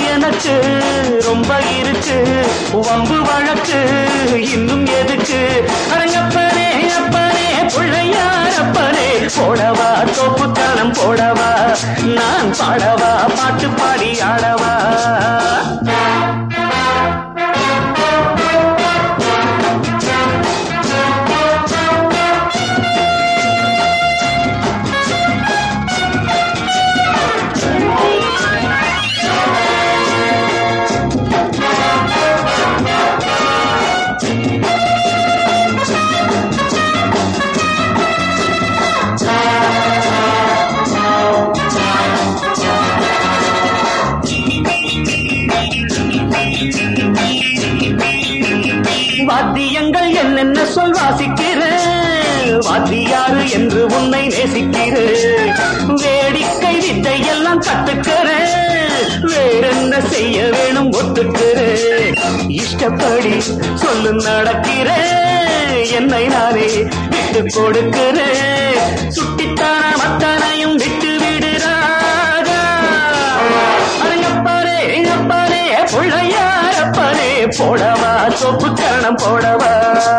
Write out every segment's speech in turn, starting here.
எனக்கு ரொம்ப இருக்கு வம்பு வழக்கு இன்னும் எதுக்கு அரங்கப்பனே அப்பனே பிள்ளையார் அப்பனே போடவா தோப்பு காலம் போடவா நான் பாடவா பாட்டு பாடி ஆடவா வாத்தியங்கள் என்னென்ன சொல் வாசிக்கிறேன் வாத்தியாரு என்று உன்னை நேசிக்கிறேன் வேடிக்கை வித்தை எல்லாம் கத்துக்கிறேன் வேறென்ன செய்ய வேணும் ஒத்துக்கிறேன் இஷ்டப்படி சொல்லு நடக்கிறேன் என்னை நானே விட்டு கொடுக்கிறேன் சுட்டித்தான மத்தனையும் விட்டு விடுறாரா அரங்கப்பாரே எங்கப்பாரே பிள்ளையாரப்பனே போடவா சொப்பு கரணம் போடவா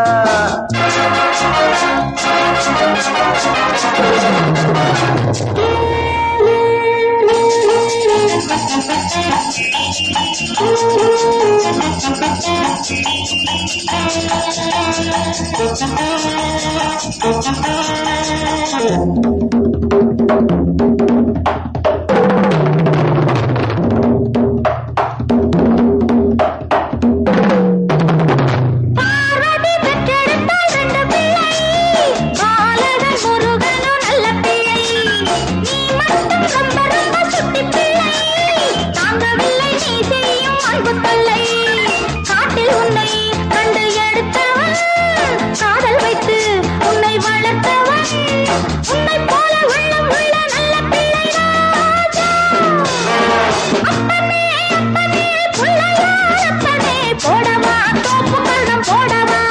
பார்வதி பெற்றெடுத்தாள் ரெண்டு பிள்ளை பாலகன் முருகனும் நல்ல பிள்ளை நீ மட்டும் ரொம்ப ரொம்ப சுட்டி பிள்ளை தாங்கவில்லை நீ செய்யும் அன்பு தொல்லை காட்டில் உன்னை கண்டு எடுத்தவன் காதல் வைத்து உன்னை வளர்த்தவன் உன்னை போல உள்ளம் உள்ள நல்ல பிள்ளை ராஜா அப்பனே அப்பனே பிள்ளையார் அப்பனே போடவா தோப்பு கள்ளம் போடவா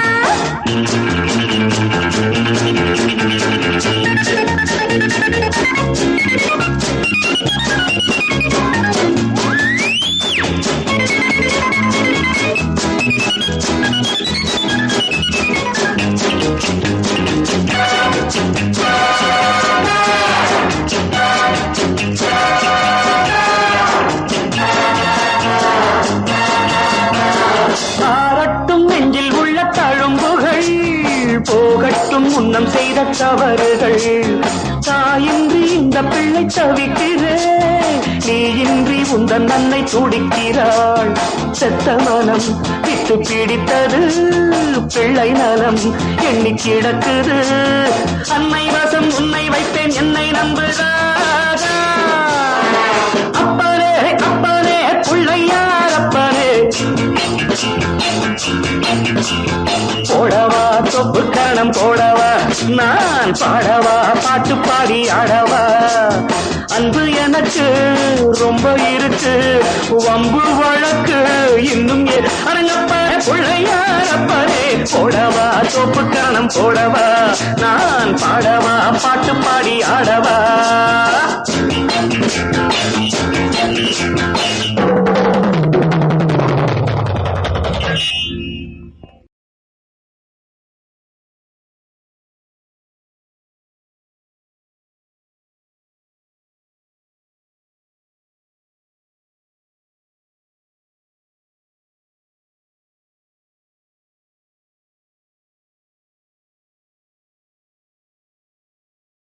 ஆரட்டும் நெஞ்சில் உள்ள தழும்புகள் போகட்டும் முன்னம் செய்த தவறுகள் தாயின்றி இந்த பிள்ளை தவிக்கிறே நீ இன்றி உந்தன் நன்னை துடிக்கிறாள் செத்த மனம் விட்டு பிடித்தது பிள்ளை நலம் எண்ணி கிடக்குது அன்னை வசம் உன்னை வைப்பேன் என்னை நம்புகிறாரா அப்பனே அப்பனே பிள்ளையார் அப்பனே போடவா தொப்பு கணம் போடவா நான் பாடவா பாட்டு பாடி ஆடவா அன்பு எனக்கு ரொம்ப இருக்கு வம்பு வழக்கு இன்னும் ஏ- அரங்கப்ப பிள்ளையாரப்பனே போடவா தொப்பு கணம் போடவா நான் பாடவா பாட்டு பாடி ஆடவா